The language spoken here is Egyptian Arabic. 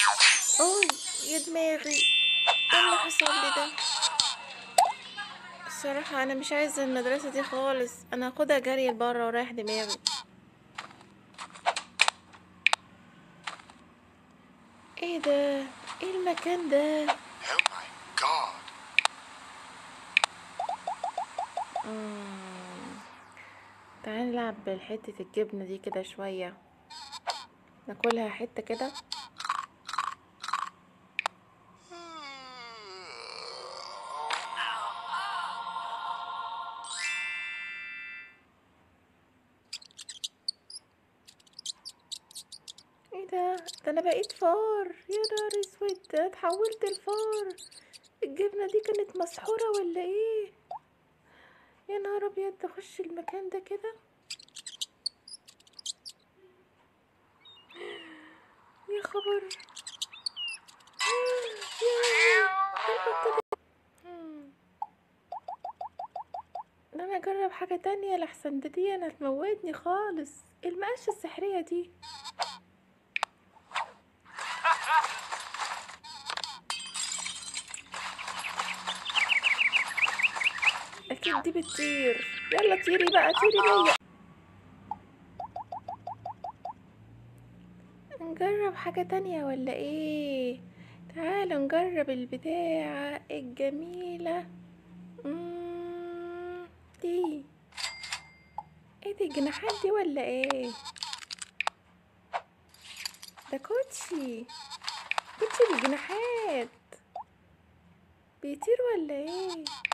اوي يا دماغي ايه اللي حصل لي ده الصراحة انا مش عايزة المدرسة دي خالص انا هاخدها جري لبره ورايح دماغي ايه ده ايه المكان ده Oh my god. مم. تعالي نلعب بحتة الجبنة دي كده شوية ناكلها حتة كده ايه ده ده انا بقيت فار يا نهار اسود ده اتحولت لفار الجبنة دي كانت مسحورة ولا ايه يا نهار ابيض اخش المكان ده كده يا خبر يا القطة دي. مم. ده انا اجرب حاجة تانية لحسن ده دي انا تموتني خالص المقاشة السحرية دي اكيد دي بتطير يلا طيري بقى طيري بيا نجرب حاجة تانية ولا ايه تعالوا نجرب البتاعة الجميلة مم، دي ايه دي الجناحات دي ولا ايه ده كوتشي كوتشي بالجناحات بيطير ولا ايه